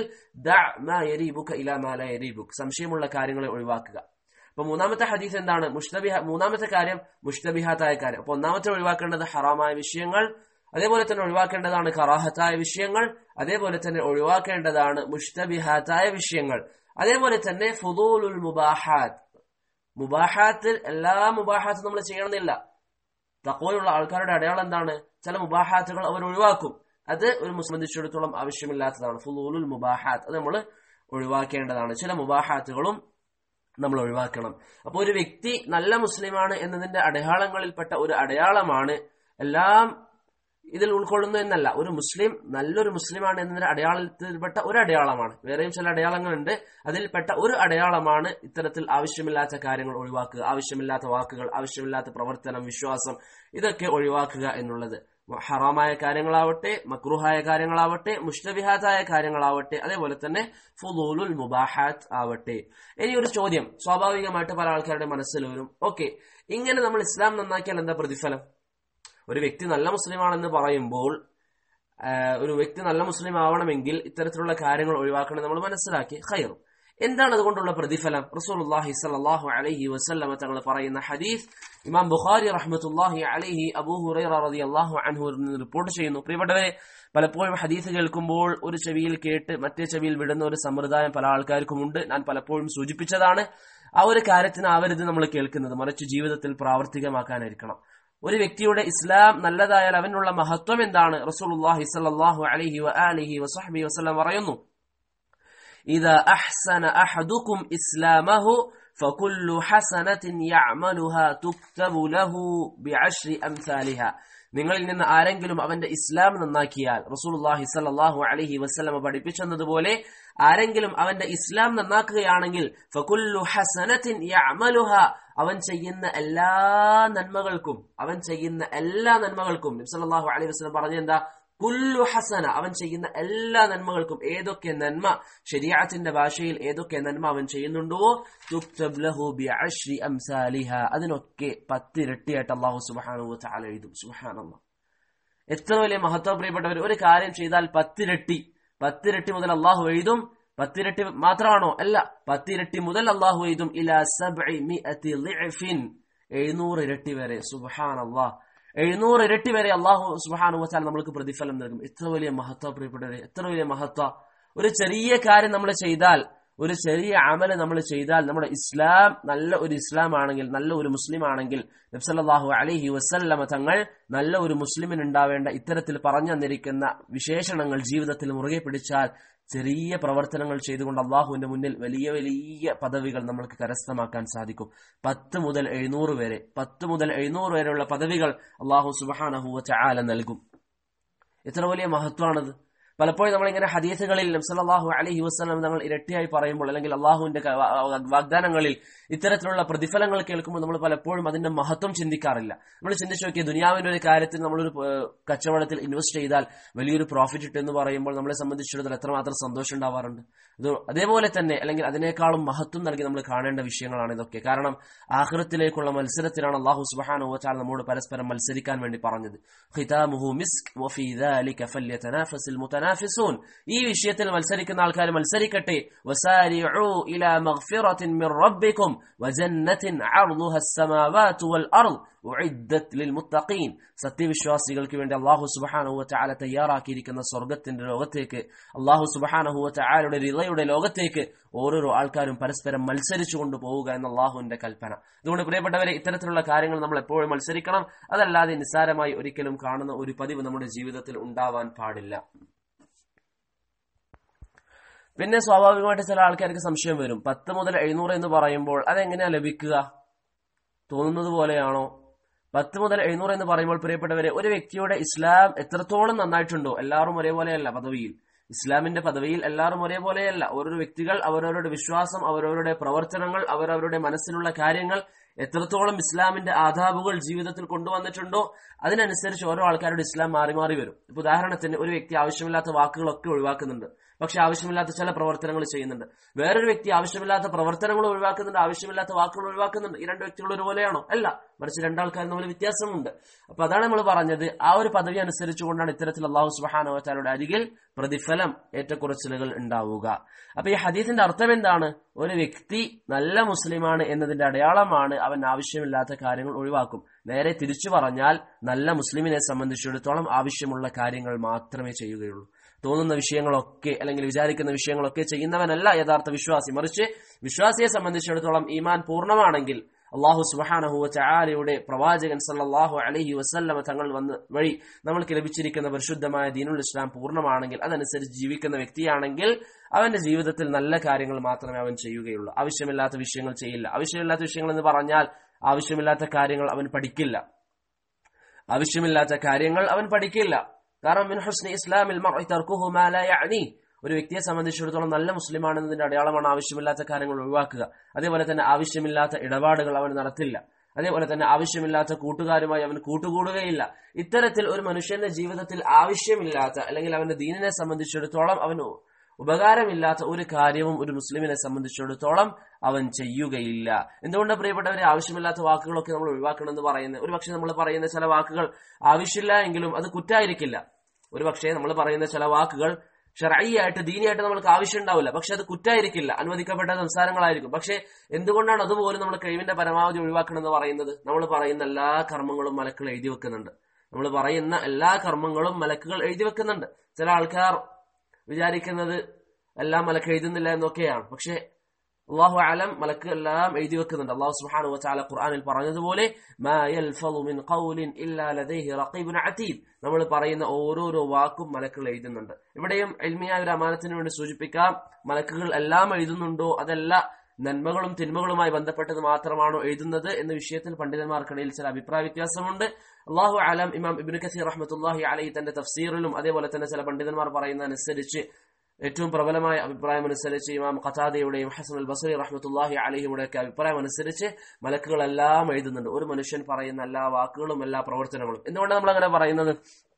സംശയമുള്ള കാര്യങ്ങളെ ഒഴിവാക്കുക അപ്പൊ മൂന്നാമത്തെ ഹദീസ് എന്താണ് മുഷ്തബിഹ മൂന്നാമത്തെ കാര്യം മുഷ്തബിഹാത്തായ കാര്യം അപ്പൊ ഒന്നാമത്തെ ഒഴിവാക്കേണ്ടത് ഹറാമായ വിഷയങ്ങൾ അതേപോലെ തന്നെ ഒഴിവാക്കേണ്ടതാണ് കറാഹത്തായ വിഷയങ്ങൾ അതേപോലെ തന്നെ ഒഴിവാക്കേണ്ടതാണ് മുഷ്തബിഹാത്തായ വിഷയങ്ങൾ അതേപോലെ തന്നെ ഫുദൂലുൽ മുബാഹാത്ത് മുബാഹാത്തിൽ എല്ലാ മുബാഹാത്തും നമ്മൾ ചെയ്യണമെന്നില്ല തക്കോയുള്ള ആൾക്കാരുടെ അടയാളം എന്താണ് ചില മുബാഹാത്തുകൾ അവർ ഒഴിവാക്കും അത് ഒരു സംബന്ധിച്ചിടത്തോളം ആവശ്യമില്ലാത്തതാണ് ഫുലൂലുൽ മുബാഹാത്ത് അത് നമ്മൾ ഒഴിവാക്കേണ്ടതാണ് ചില മുബാഹാത്തുകളും നമ്മൾ ഒഴിവാക്കണം അപ്പോൾ ഒരു വ്യക്തി നല്ല മുസ്ലിമാണ് എന്നതിന്റെ അടയാളങ്ങളിൽപ്പെട്ട ഒരു അടയാളമാണ് എല്ലാം ഇതിൽ ഉൾക്കൊള്ളുന്നു എന്നല്ല ഒരു മുസ്ലിം നല്ലൊരു മുസ്ലിമാണ് എന്നതിന്റെ അടയാളത്തിൽപ്പെട്ട ഒരു അടയാളമാണ് വേറെയും ചില അടയാളങ്ങളുണ്ട് അതിൽപ്പെട്ട ഒരു അടയാളമാണ് ഇത്തരത്തിൽ ആവശ്യമില്ലാത്ത കാര്യങ്ങൾ ഒഴിവാക്കുക ആവശ്യമില്ലാത്ത വാക്കുകൾ ആവശ്യമില്ലാത്ത പ്രവർത്തനം വിശ്വാസം ഇതൊക്കെ ഒഴിവാക്കുക എന്നുള്ളത് ഹറാമായ കാര്യങ്ങളാവട്ടെ മക്രുഹായ കാര്യങ്ങളാവട്ടെ മുഷ്തബിഹാത്തായ കാര്യങ്ങളാവട്ടെ അതേപോലെ തന്നെ ഫുദൂലുൽ മുബാഹാത്ത് ആവട്ടെ ഇനി ഒരു ചോദ്യം സ്വാഭാവികമായിട്ട് പല ആൾക്കാരുടെ മനസ്സിൽ വരും ഓക്കെ ഇങ്ങനെ നമ്മൾ ഇസ്ലാം നന്നാക്കിയാൽ എന്താ പ്രതിഫലം ഒരു വ്യക്തി നല്ല മുസ്ലിമാണെന്ന് പറയുമ്പോൾ ഒരു വ്യക്തി നല്ല മുസ്ലിം ആവണമെങ്കിൽ ഇത്തരത്തിലുള്ള കാര്യങ്ങൾ ഒഴിവാക്കണം നമ്മൾ മനസ്സിലാക്കി ഖൈറും എന്താണ് അതുകൊണ്ടുള്ള പ്രതിഫലം റസൂലുള്ളാഹി സ്വല്ലല്ലാഹു അലൈഹി വസല്ലമ തങ്ങൾ പറയുന്ന ഹദീസ് ഇമാം ബുഖാരി റഹ്മത്തുള്ളാഹി അലൈഹി അബൂ ഹുറൈറ റളിയല്ലാഹു അൻഹു റിപ്പോർട്ട് ചെയ്യുന്നു പ്രിയപ്പെട്ടവരെ പലപ്പോഴും ഹദീസ് കേൾക്കുമ്പോൾ ഒരു ചെവിയിൽ കേട്ട് മറ്റേ ചെവിയിൽ വിടുന്ന ഒരു സമ്പ്രദായം പല ആൾക്കാർക്കുമുണ്ട് ഞാൻ പലപ്പോഴും സൂചിപ്പിച്ചതാണ് ആ ഒരു കാര്യത്തിനാവരുത് നമ്മൾ കേൾക്കുന്നത് മറിച്ച് ജീവിതത്തിൽ പ്രാവർത്തികമാക്കാനായിരിക്കണം ഒരു വ്യക്തിയുടെ ഇസ്ലാം നല്ലതായാൽ അവനുള്ള മഹത്വം എന്താണ് റസൂലുള്ളാഹി സ്വല്ലല്ലാഹു അലൈഹി വആലിഹി വസഹ്ബിഹി വസല്ലം പറയുന്നു إذا أحسن أحدكم إسلامه فكل حسنة يعملها تكتب له بعشر أمثالها നിങ്ങളിൽ നിന്ന് ആരെങ്കിലും അവന്റെ ഇസ്ലാം നന്നാക്കിയാൽ റസൂലുള്ളാഹി സ്വല്ലല്ലാഹു അലൈഹി വസല്ലമ പഠിപ്പിച്ചതുപോലെ ആരെങ്കിലും അവന്റെ ഇസ്ലാം നന്നാക്കുകയാണെങ്കിൽ ഫകുല്ലു ഹസനത്തിൻ യഅമലുഹ അവൻ ചെയ്യുന്ന എല്ലാ നന്മകൾക്കും അവൻ ചെയ്യുന്ന എല്ലാ നന്മകൾക്കും നബി സല്ലല്ലാഹു അലൈഹി വസല്ലം പറഞ്ഞ എന്താ കുല്ലു ഹസന അവൻ ചെയ്യുന്ന എല്ലാ നന്മകൾക്കും ഏതൊക്കെ നന്മ ശരിയാത്തിന്റെ ഭാഷയിൽ ഏതൊക്കെ നന്മ അവൻ ചെയ്യുന്നുണ്ടോ തുക്തബ് ലഹു ബിഅശ്രി അംസാലിഹ അതിനൊക്കെ പത്തിരട്ടിയായിട്ട് അല്ലാഹു സുബ്ഹാനഹു വ തആല എഴുതും സുബ്ഹാനല്ലാഹ് എത്ര വലിയ മഹത്വം പ്രിയപ്പെട്ടവർ ഒരു കാര്യം ചെയ്താൽ പത്തിരട്ടി പത്തിരട്ടി മുതൽ അള്ളാഹു എഴുതും പത്തിരട്ടി മാത്രമാണോ അല്ല പത്തിരട്ടി മുതൽ അള്ളാഹു എഴുതും ഇലാ സബ്ഇ മിഅതി ളിഅഫിൻ എഴുന്നൂറ് ഇരട്ടി വരെ സുബ്ഹാനല്ലാഹ് എഴുന്നൂറ് ഇരട്ടി വരെ അള്ളാഹു സുബാനു വച്ചാൽ നമ്മൾക്ക് പ്രതിഫലം നൽകും എത്ര വലിയ മഹത്വ പ്രിയപ്പെട്ടവരെ എത്ര വലിയ മഹത്വ ഒരു ചെറിയ കാര്യം നമ്മൾ ചെയ്താൽ ഒരു ചെറിയ അമല് നമ്മൾ ചെയ്താൽ നമ്മുടെ ഇസ്ലാം നല്ല ഒരു ഇസ്ലാം ആണെങ്കിൽ നല്ല ഒരു മുസ്ലിം ആണെങ്കിൽ നബ്സല്ലാഹു അലഹി വസല്ലമ തങ്ങൾ നല്ല ഒരു മുസ്ലിമിന് ഉണ്ടാവേണ്ട ഇത്തരത്തിൽ പറഞ്ഞു തന്നിരിക്കുന്ന വിശേഷണങ്ങൾ ജീവിതത്തിൽ മുറുകെ പിടിച്ചാൽ ചെറിയ പ്രവർത്തനങ്ങൾ ചെയ്തുകൊണ്ട് അള്ളാഹുവിന്റെ മുന്നിൽ വലിയ വലിയ പദവികൾ നമ്മൾക്ക് കരസ്ഥമാക്കാൻ സാധിക്കും പത്ത് മുതൽ എഴുന്നൂറ് വരെ പത്ത് മുതൽ എഴുന്നൂറ് വരെയുള്ള പദവികൾ അള്ളാഹു സുബാനഹുവ ചാല നൽകും എത്ര വലിയ മഹത്വമാണത് പലപ്പോഴും നമ്മളിങ്ങനെ ഹദീസുകളിൽ നബ്സല്ലാഹു അലഹി വസ്ലം തങ്ങൾ ഇരട്ടിയായി പറയുമ്പോൾ അല്ലെങ്കിൽ അള്ളാഹുവിന്റെ വാഗ്ദാനങ്ങളിൽ ഇത്തരത്തിലുള്ള പ്രതിഫലങ്ങൾ കേൾക്കുമ്പോൾ നമ്മൾ പലപ്പോഴും അതിന്റെ മഹത്വം ചിന്തിക്കാറില്ല നമ്മൾ ചിന്തിച്ചു നോക്കിയ ദുനിയാവിന്റെ ഒരു കാര്യത്തിൽ നമ്മളൊരു കച്ചവടത്തിൽ ഇൻവെസ്റ്റ് ചെയ്താൽ വലിയൊരു പ്രോഫിറ്റ് ഇട്ട് എന്ന് പറയുമ്പോൾ നമ്മളെ സംബന്ധിച്ചിടത്തോളം എത്രമാത്രം സന്തോഷം ഉണ്ടാവാറുണ്ട് അത് അതേപോലെ തന്നെ അല്ലെങ്കിൽ അതിനേക്കാളും മഹത്വം നൽകി നമ്മൾ കാണേണ്ട വിഷയങ്ങളാണ് ഇതൊക്കെ കാരണം ആഹൃത്തിലേക്കുള്ള മത്സരത്തിലാണ് അള്ളാഹു സുബാനു വച്ചാൽ നമ്മോട് പരസ്പരം മത്സരിക്കാൻ വേണ്ടി പറഞ്ഞത് മുതനാഫിസൂൻ ഈ വിഷയത്തിൽ മത്സരിക്കുന്ന ആൾക്കാർ മത്സരിക്കട്ടെ വസാരിഉ ഇലാ മഗ്ഫിറത്തിൻ മിർ റബ്ബിക്കും വജന്നത്തിൻ അർളുഹ السماوات والأرض ഉഇദ്ദത് ലിൽമുത്തഖീൻ സത്യവിശ്വാസികൾക്ക് വേണ്ടി അല്ലാഹു സുബ്ഹാനഹു വതആല തയ്യാറാക്കിയിരിക്കുന്ന സ്വർഗ്ഗത്തിന്റെ ലോകത്തേക്ക് അല്ലാഹു സുബ്ഹാനഹു വതആലയുടെ റിളയുടെ ലോകത്തേക്ക് ഓരോരോ ആൾക്കാരും പരസ്പരം മത്സരിച്ചു കൊണ്ടുപോവുക എന്ന അള്ളാഹുവിന്റെ കൽപ്പന അതുകൊണ്ട് പ്രിയപ്പെട്ടവരെ ഇത്തരത്തിലുള്ള കാര്യങ്ങൾ നമ്മൾ എപ്പോഴും മത്സരിക്കണം അതല്ലാതെ നിസ്സാരമായി ഒരിക്കലും കാണുന്ന ഒരു പതിവ് നമ്മുടെ ജീവിതത്തിൽ ഉണ്ടാവാൻ പാടില്ല പിന്നെ സ്വാഭാവികമായിട്ട് ചില ആൾക്കാർക്ക് സംശയം വരും പത്ത് മുതൽ എഴുന്നൂറ് എന്ന് പറയുമ്പോൾ അതെങ്ങനെയാ ലഭിക്കുക തോന്നുന്നത് പോലെയാണോ പത്ത് മുതൽ എഴുന്നൂറ് എന്ന് പറയുമ്പോൾ പ്രിയപ്പെട്ടവരെ ഒരു വ്യക്തിയുടെ ഇസ്ലാം എത്രത്തോളം നന്നായിട്ടുണ്ടോ എല്ലാവരും ഒരേപോലെയല്ല പദവിയിൽ ഇസ്ലാമിന്റെ പദവിയിൽ എല്ലാവരും ഒരേപോലെയല്ല ഓരോരോ വ്യക്തികൾ അവരവരുടെ വിശ്വാസം അവരവരുടെ പ്രവർത്തനങ്ങൾ അവരവരുടെ മനസ്സിലുള്ള കാര്യങ്ങൾ എത്രത്തോളം ഇസ്ലാമിന്റെ ആദാബുകൾ ജീവിതത്തിൽ കൊണ്ടുവന്നിട്ടുണ്ടോ അതിനനുസരിച്ച് ഓരോ ആൾക്കാരുടെ ഇസ്ലാം മാറി മാറി വരും ഇപ്പൊ ഉദാഹരണത്തിന് ഒരു വ്യക്തി ആവശ്യമില്ലാത്ത വാക്കുകളൊക്കെ ഒഴിവാക്കുന്നുണ്ട് പക്ഷെ ആവശ്യമില്ലാത്ത ചില പ്രവർത്തനങ്ങൾ ചെയ്യുന്നുണ്ട് വേറൊരു വ്യക്തി ആവശ്യമില്ലാത്ത പ്രവർത്തനങ്ങൾ ഒഴിവാക്കുന്നുണ്ട് ആവശ്യമില്ലാത്ത വാക്കുകൾ ഒഴിവാക്കുന്നുണ്ട് ഈ രണ്ട് വ്യക്തികൾ ഒരുപോലെയാണോ അല്ല മറിച്ച് രണ്ടാൾക്കാരും തമ്മിൽ വ്യത്യാസമുണ്ട് അപ്പൊ അതാണ് നമ്മൾ പറഞ്ഞത് ആ ഒരു പദവി അനുസരിച്ചുകൊണ്ടാണ് ഇത്തരത്തിൽ അള്ളാഹു സുബാനോത്താരുടെ അരികിൽ പ്രതിഫലം ഏറ്റക്കുറച്ചിലുകൾ ഉണ്ടാവുക അപ്പൊ ഈ ഹദീസിന്റെ അർത്ഥം എന്താണ് ഒരു വ്യക്തി നല്ല മുസ്ലിമാണ് എന്നതിന്റെ അടയാളമാണ് അവൻ ആവശ്യമില്ലാത്ത കാര്യങ്ങൾ ഒഴിവാക്കും നേരെ തിരിച്ചു പറഞ്ഞാൽ നല്ല മുസ്ലിമിനെ സംബന്ധിച്ചിടത്തോളം ആവശ്യമുള്ള കാര്യങ്ങൾ മാത്രമേ ചെയ്യുകയുള്ളൂ തോന്നുന്ന വിഷയങ്ങളൊക്കെ അല്ലെങ്കിൽ വിചാരിക്കുന്ന വിഷയങ്ങളൊക്കെ ചെയ്യുന്നവനല്ല യഥാർത്ഥ വിശ്വാസി മറിച്ച് വിശ്വാസിയെ സംബന്ധിച്ചിടത്തോളം ഈമാൻ പൂർണ്ണമാണെങ്കിൽ അള്ളാഹു സുബാനഹുവ ചാലയുടെ പ്രവാചകൻ സല്ലാഹു അലഹി വസ്ല്ലമ തങ്ങൾ വന്ന് വഴി നമ്മൾക്ക് ലഭിച്ചിരിക്കുന്ന പരിശുദ്ധമായ ദീനുൽ ഇസ്ലാം പൂർണ്ണമാണെങ്കിൽ അതനുസരിച്ച് ജീവിക്കുന്ന വ്യക്തിയാണെങ്കിൽ അവന്റെ ജീവിതത്തിൽ നല്ല കാര്യങ്ങൾ മാത്രമേ അവൻ ചെയ്യുകയുള്ളൂ ആവശ്യമില്ലാത്ത വിഷയങ്ങൾ ചെയ്യില്ല ആവശ്യമില്ലാത്ത വിഷയങ്ങൾ എന്ന് പറഞ്ഞാൽ ആവശ്യമില്ലാത്ത കാര്യങ്ങൾ അവൻ പഠിക്കില്ല ആവശ്യമില്ലാത്ത കാര്യങ്ങൾ അവൻ പഠിക്കില്ല കാരണം മിൻ ഹുസ്നി ഇസ്ലാമിൽ മർഇ തർക്കുഹു മാ ലാ യഅനി ഒരു വ്യക്തിയെ സംബന്ധിച്ചിടത്തോളം നല്ല മുസ്ലിമാണെന്നതിന്റെ അടയാളമാണ് ആവശ്യമില്ലാത്ത കാര്യങ്ങൾ ഒഴിവാക്കുക അതേപോലെ തന്നെ ആവശ്യമില്ലാത്ത ഇടപാടുകൾ അവൻ നടത്തില്ല അതേപോലെ തന്നെ ആവശ്യമില്ലാത്ത കൂട്ടുകാരുമായി അവൻ കൂട്ടുകൂടുകയില്ല ഇത്തരത്തിൽ ഒരു മനുഷ്യന്റെ ജീവിതത്തിൽ ആവശ്യമില്ലാത്ത അല്ലെങ്കിൽ അവന്റെ ദീനിനെ സംബന്ധിച്ചിടത്തോളം അവന് ഉപകാരമില്ലാത്ത ഒരു കാര്യവും ഒരു മുസ്ലിമിനെ സംബന്ധിച്ചിടത്തോളം അവൻ ചെയ്യുകയില്ല എന്തുകൊണ്ട് പ്രിയപ്പെട്ടവരെ ആവശ്യമില്ലാത്ത വാക്കുകളൊക്കെ നമ്മൾ ഒഴിവാക്കണം എന്ന് പറയുന്നത് ഒരു പക്ഷെ നമ്മൾ പറയുന്ന ചില വാക്കുകൾ ആവശ്യമില്ല എങ്കിലും അത് കുറ്റായിരിക്കില്ല ഒരു പക്ഷേ നമ്മൾ പറയുന്ന ചില വാക്കുകൾ ഷറായിയായിട്ട് ദീനിയായിട്ട് നമ്മൾക്ക് ആവശ്യം ഉണ്ടാവില്ല പക്ഷെ അത് കുറ്റായിരിക്കില്ല അനുവദിക്കപ്പെട്ട സംസാരങ്ങളായിരിക്കും പക്ഷെ എന്തുകൊണ്ടാണ് അതുപോലും നമ്മൾ കഴിവിന്റെ പരമാവധി ഒഴിവാക്കണം എന്ന് പറയുന്നത് നമ്മൾ പറയുന്ന എല്ലാ കർമ്മങ്ങളും മലക്കുകൾ എഴുതി വെക്കുന്നുണ്ട് നമ്മൾ പറയുന്ന എല്ലാ കർമ്മങ്ങളും മലക്കുകൾ എഴുതി വെക്കുന്നുണ്ട് ചില ആൾക്കാർ വിചാരിക്കുന്നത് എല്ലാം മലക്ക് എഴുതുന്നില്ല എന്നൊക്കെയാണ് പക്ഷെ അള്ളാഹു അലം മലക്ക് എല്ലാം എഴുതി വെക്കുന്നുണ്ട് അള്ളാഹു സുബ്ഹാനഹു വതആല ഖുർആനിൽ പറഞ്ഞതുപോലെ മാ യൽഫളു മിൻ ഖൗലിൻ ഇല്ലാ ലദൈഹി റഖീബുൻ അതീദ് നമ്മൾ പറയുന്ന ഓരോരോ വാക്കും മലക്കുകൾ എഴുതുന്നുണ്ട് ഇവിടെയും എൽമിയായ ഒരു അമാനത്തിന് വേണ്ടി സൂചിപ്പിക്കാം മലക്കുകൾ എല്ലാം എഴുതുന്നുണ്ടോ അതല്ല നന്മകളും തിന്മകളുമായി ബന്ധപ്പെട്ടത് മാത്രമാണോ എഴുതുന്നത് എന്ന വിഷയത്തിൽ പണ്ഡിതന്മാർക്കിടയിൽ ചില അഭിപ്രായ വ്യത്യാസമുണ്ട് അള്ളാഹു അലം ഇമാം ഇബിൻ കസീർ റഹ്മത്തുല്ലാഹി അലൈഹി തന്റെ തഫ്സീറിലും അതേപോലെ തന്നെ ചില പണ്ഡിതന്മാർ പറയുന്നതനുസരിച്ച് ഏറ്റവും പ്രബലമായ അഭിപ്രായം അനുസരിച്ച് ഇമാം ഖതാദയുടെയും ഹസൻ അൽ ബസറി റഹ്മത്തുല്ലാഹി അലഹിയുടെയൊക്കെ അഭിപ്രായം അനുസരിച്ച് മലക്കുകളെല്ലാം എഴുതുന്നുണ്ട് ഒരു മനുഷ്യൻ പറയുന്ന എല്ലാ വാക്കുകളും എല്ലാ പ്രവർത്തനങ്ങളും എന്തുകൊണ്ടാണ് നമ്മൾ അങ്ങനെ പറയുന്നത്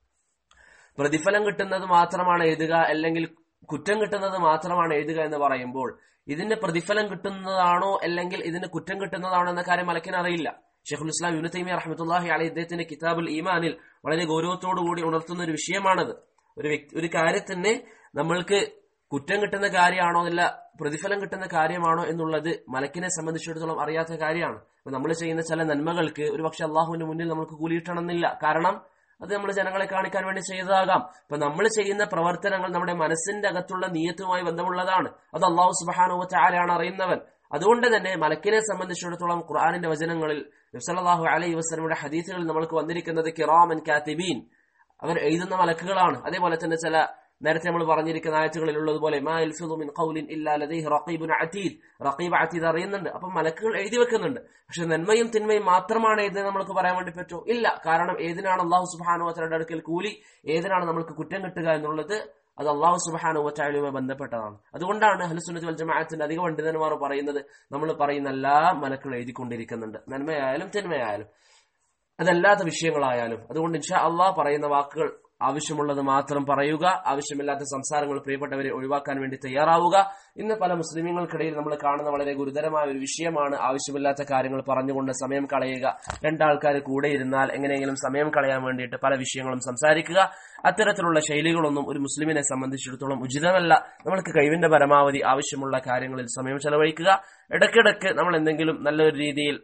പ്രതിഫലം കിട്ടുന്നത് മാത്രമാണ് എഴുതുക അല്ലെങ്കിൽ കുറ്റം കിട്ടുന്നത് മാത്രമാണ് എഴുതുക എന്ന് പറയുമ്പോൾ ഇതിന് പ്രതിഫലം കിട്ടുന്നതാണോ അല്ലെങ്കിൽ ഇതിന് കുറ്റം കിട്ടുന്നതാണോ എന്ന കാര്യം മലക്കിന് അറിയില്ല ഷെഖുൽ ഇസ്ലാം യുനു തൈമിയ റഹ്മത്തുല്ലാഹി അലി ഇദ്ദേഹത്തിന്റെ കിതാബുൽ ഈമാനിൽ വളരെ ഗൗരവത്തോടു കൂടി ഉണർത്തുന്ന ഒരു വിഷയമാണത് ഒരു വ്യക്തി ഒരു കാര്യത്തിന് നമ്മൾക്ക് കുറ്റം കിട്ടുന്ന കാര്യമാണോ അല്ല പ്രതിഫലം കിട്ടുന്ന കാര്യമാണോ എന്നുള്ളത് മലക്കിനെ സംബന്ധിച്ചിടത്തോളം അറിയാത്ത കാര്യമാണ് അപ്പൊ നമ്മൾ ചെയ്യുന്ന ചില നന്മകൾക്ക് ഒരു പക്ഷെ അള്ളാഹുവിന്റെ മുന്നിൽ നമുക്ക് കൂലിയിട്ടണമെന്നില്ല കാരണം അത് നമ്മൾ ജനങ്ങളെ കാണിക്കാൻ വേണ്ടി ചെയ്തതാകാം അപ്പൊ നമ്മൾ ചെയ്യുന്ന പ്രവർത്തനങ്ങൾ നമ്മുടെ മനസ്സിന്റെ അകത്തുള്ള നീയത്തുമായി ബന്ധമുള്ളതാണ് അത് അള്ളാഹു സുബാനുവ ചാലാണ് അറിയുന്നവൻ അതുകൊണ്ട് തന്നെ മലക്കിനെ സംബന്ധിച്ചിടത്തോളം ഖുർആാനിന്റെ വചനങ്ങളിൽ നബ്സല്ലാഹു അലൈഹി വസ്ലമിയുടെ ഹദീസുകളിൽ നമ്മൾക്ക് വന്നിരിക്കുന്നത് കിറാമൻ കാത്തിബീൻ അവർ എഴുതുന്ന മലക്കുകളാണ് അതേപോലെ തന്നെ ചില നേരത്തെ നമ്മൾ പറഞ്ഞിരിക്കുന്ന ആയത്തുകളിൽ ഉള്ളതുപോലെ മാ യൽഫിദു മിൻ ഖൗലിൻ ഇല്ലാ ലദൈഹി റഖീബുൻ അതീദ് റഖീബ് അതീദ് അറിയുന്നുണ്ട് അപ്പം മലക്കുകൾ എഴുതി വെക്കുന്നുണ്ട് പക്ഷെ നന്മയും തിന്മയും മാത്രമാണ് എഴുതുന്നത് നമ്മൾക്ക് പറയാൻ വേണ്ടി പറ്റൂ ഇല്ല കാരണം ഏതിനാണ് അള്ളാഹു സുബ്ഹാനഹു വതആലയുടെ അടുക്കൽ കൂലി ഏതിനാണ് നമ്മൾക്ക് കുറ്റം കിട്ടുക എന്നുള്ളത് അത് അള്ളാഹു സുബ്ഹാനഹു വതആലയുമായി ബന്ധപ്പെട്ടതാണ് അതുകൊണ്ടാണ് അഹ്ലുസുന്നത്ത് വൽ ജമാഅത്തിന്റെ അധിക പണ്ഡിതന്മാർ പറയുന്നത് നമ്മൾ പറയുന്ന എല്ലാ മലക്കുകൾ എഴുതിക്കൊണ്ടിരിക്കുന്നുണ്ട് നന്മയായാലും തിന്മയായാലും അതല്ലാത്ത വിഷയങ്ങളായാലും അതുകൊണ്ട് ഇൻഷാ അള്ളാഹ് പറയുന്ന വാക്കുകൾ ആവശ്യമുള്ളത് മാത്രം പറയുക ആവശ്യമില്ലാത്ത സംസാരങ്ങൾ പ്രിയപ്പെട്ടവരെ ഒഴിവാക്കാൻ വേണ്ടി തയ്യാറാവുക ഇന്ന് പല മുസ്ലിമീങ്ങൾക്കിടയിൽ നമ്മൾ കാണുന്ന വളരെ ഗുരുതരമായ ഒരു വിഷയമാണ് ആവശ്യമില്ലാത്ത കാര്യങ്ങൾ പറഞ്ഞുകൊണ്ട് സമയം കളയുക രണ്ടാൾക്കാർ കൂടെ ഇരുന്നാൽ എങ്ങനെയെങ്കിലും സമയം കളയാൻ വേണ്ടിയിട്ട് പല വിഷയങ്ങളും സംസാരിക്കുക അത്തരത്തിലുള്ള ശൈലികളൊന്നും ഒരു മുസ്ലിമിനെ സംബന്ധിച്ചിടത്തോളം ഉചിതമല്ല നമ്മൾക്ക് കഴിവിന്റെ പരമാവധി ആവശ്യമുള്ള കാര്യങ്ങളിൽ സമയം ചെലവഴിക്കുക ഇടയ്ക്കിടയ്ക്ക് നമ്മൾ എന്തെങ്കിലും നല്ലൊരു രീതിയിൽ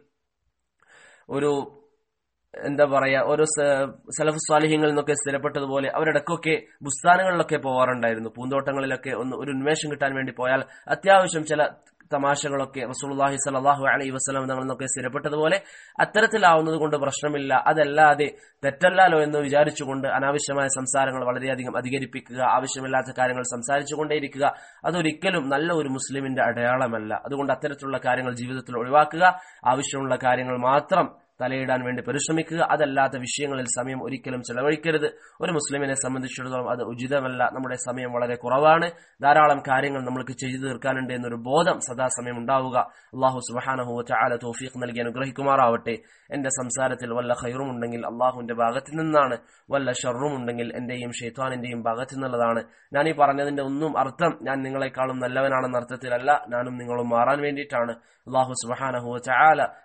ഒരു എന്താ പറയാ ഓരോ സലഫ് സ്വാലിഹ്യങ്ങളിൽ നിന്നൊക്കെ സ്ഥിരപ്പെട്ടതുപോലെ അവരിടക്കൊക്കെ ബുസ്താനുകളിലൊക്കെ പോവാറുണ്ടായിരുന്നു പൂന്തോട്ടങ്ങളിലൊക്കെ ഒന്ന് ഒരു ഉന്മേഷം കിട്ടാൻ വേണ്ടി പോയാൽ അത്യാവശ്യം ചില തമാശകളൊക്കെ റസൂലുള്ളാഹി സ്വല്ലല്ലാഹു അലൈഹി വസല്ലം തങ്ങളിൽ നിന്നൊക്കെ സ്ഥിരപ്പെട്ടതുപോലെ അത്തരത്തിലാവുന്നത് കൊണ്ട് പ്രശ്നമില്ല അതല്ലാതെ തെറ്റല്ലാലോ എന്ന് വിചാരിച്ചുകൊണ്ട് അനാവശ്യമായ സംസാരങ്ങൾ വളരെയധികം അധികരിപ്പിക്കുക ആവശ്യമില്ലാത്ത കാര്യങ്ങൾ സംസാരിച്ചുകൊണ്ടേയിരിക്കുക അതൊരിക്കലും നല്ല ഒരു മുസ്ലിമിന്റെ അടയാളമല്ല അതുകൊണ്ട് അത്തരത്തിലുള്ള കാര്യങ്ങൾ ജീവിതത്തിൽ ഒഴിവാക്കുക ആവശ്യമുള്ള കാര്യങ്ങൾ മാത്രം തലയിടാൻ വേണ്ടി പരിശ്രമിക്കുക അതല്ലാത്ത വിഷയങ്ങളിൽ സമയം ഒരിക്കലും ചെലവഴിക്കരുത് ഒരു മുസ്ലിമിനെ സംബന്ധിച്ചിടത്തോളം അത് ഉചിതമല്ല നമ്മുടെ സമയം വളരെ കുറവാണ് ധാരാളം കാര്യങ്ങൾ നമ്മൾക്ക് ചെയ്തു തീർക്കാനുണ്ട് എന്നൊരു ബോധം സദാസമയം ഉണ്ടാവുക അള്ളാഹു സുബാനഹു ചാല തോഫീഖ് നൽകി അനുഗ്രഹിക്കുമാറാവട്ടെ എന്റെ സംസാരത്തിൽ വല്ല ഖൈറും ഉണ്ടെങ്കിൽ അള്ളാഹുവിന്റെ ഭാഗത്തു നിന്നാണ് വല്ല ഷെറും ഉണ്ടെങ്കിൽ എന്റെയും ഷെയ്ത്വാനിന്റെയും ഭാഗത്തു നിന്നുള്ളതാണ് ഞാൻ ഈ പറഞ്ഞതിന്റെ ഒന്നും അർത്ഥം ഞാൻ നിങ്ങളെക്കാളും നല്ലവനാണെന്ന അർത്ഥത്തിലല്ല ഞാനും നിങ്ങളും മാറാൻ വേണ്ടിയിട്ടാണ് അള്ളാഹു സുബാനഹു ചാല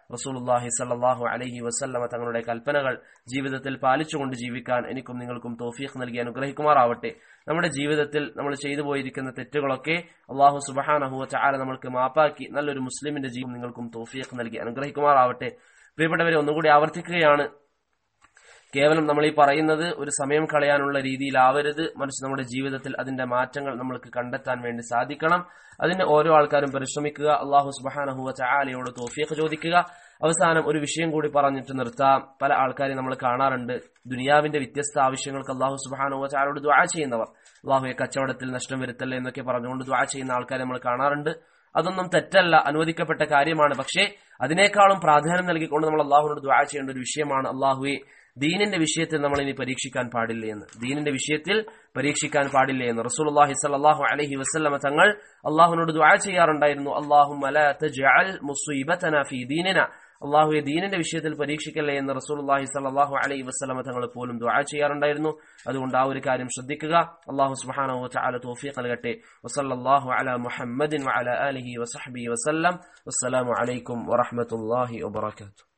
റസൂലുള്ളാഹി സല്ലല്ലാഹു അലൈഹി വസല്ലമ തങ്ങളുടെ കൽപ്പനകൾ ജീവിതത്തിൽ പാലിച്ചുകൊണ്ട് ജീവിക്കാൻ എനിക്കും നിങ്ങൾക്കും തോഫീഖ് നൽകി അനുഗ്രഹിക്കുമാറാവട്ടെ നമ്മുടെ ജീവിതത്തിൽ നമ്മൾ ചെയ്തു പോയിരിക്കുന്ന തെറ്റുകളൊക്കെ അള്ളാഹു സുബഹാനഹുവ ചാല നമ്മൾക്ക് മാപ്പാക്കി നല്ലൊരു മുസ്ലിമിന്റെ ജീവിതം നിങ്ങൾക്കും തോഫീഖ് നൽകി അനുഗ്രഹിക്കുമാറാവട്ടെ പ്രിയപ്പെട്ടവരെ ഒന്നുകൂടി ആവർത്തിക്കുകയാണ് കേവലം നമ്മൾ ഈ പറയുന്നത് ഒരു സമയം കളയാനുള്ള രീതിയിലാവരുത് മറിച്ച് നമ്മുടെ ജീവിതത്തിൽ അതിന്റെ മാറ്റങ്ങൾ നമ്മൾക്ക് കണ്ടെത്താൻ വേണ്ടി സാധിക്കണം അതിന് ഓരോ ആൾക്കാരും പരിശ്രമിക്കുക അള്ളാഹു സുബാനഹുവ ചാലയോട് തോഫിയൊക്കെ ചോദിക്കുക അവസാനം ഒരു വിഷയം കൂടി പറഞ്ഞിട്ട് നിർത്താം പല ആൾക്കാരെയും നമ്മൾ കാണാറുണ്ട് ദുനിയാവിന്റെ വ്യത്യസ്ത ആവശ്യങ്ങൾക്ക് അള്ളാഹു സുബാനുവ ചാലോട് ദ്വാ ചെയ്യുന്നവർ അള്ളാഹുയെ കച്ചവടത്തിൽ നഷ്ടം വരുത്തല്ലേ എന്നൊക്കെ പറഞ്ഞുകൊണ്ട് ദ്വാ ചെയ്യുന്ന ആൾക്കാരെ നമ്മൾ കാണാറുണ്ട് അതൊന്നും തെറ്റല്ല അനുവദിക്കപ്പെട്ട കാര്യമാണ് പക്ഷേ അതിനേക്കാളും പ്രാധാന്യം നൽകിക്കൊണ്ട് നമ്മൾ അള്ളാഹുവിനോട് ദ്വാ ചെയ്യേണ്ട ഒരു വിഷയമാണ് അള്ളാഹുവെ ദീനിന്റെ വിഷയത്തിൽ നമ്മൾ ഇനി പരീക്ഷിക്കാൻ പാടില്ല എന്ന് ദീനിന്റെ വിഷയത്തിൽ പരീക്ഷിക്കാൻ പാടില്ല എന്ന് റസൂലുള്ളാഹി സ്വല്ലല്ലാഹു അലൈഹി വസല്ലമ തങ്ങൾ അള്ളാഹുവിനോട് ദുആ ചെയ്യാറുണ്ടായിരുന്നു അല്ലാഹുമ്മ ലാ തജ്അൽ മുസീബതന ഫീ ദീനിന അള്ളാഹുയെ ദീനിന്റെ വിഷയത്തിൽ പരീക്ഷിക്കല്ലേ എന്ന് റസൂലുള്ളാഹി സ്വല്ലല്ലാഹു അലൈഹി വസല്ലമ തങ്ങൾ പോലും ദുആ ചെയ്യാറുണ്ടായിരുന്നു അതുകൊണ്ട് ആ ഒരു കാര്യം ശ്രദ്ധിക്കുക അള്ളാഹു സുബ്ഹാനഹു വതആല തൗഫീഖ് നൽകട്ടെ വസല്ലല്ലാഹു അലാ മുഹമ്മദിൻ വഅലാ ആലിഹി വസഹ്ബിഹി വസല്ലം വസ്സലാമു അലൈക്കും വറഹ്മത്തുള്ളാഹി വബറകാതുഹു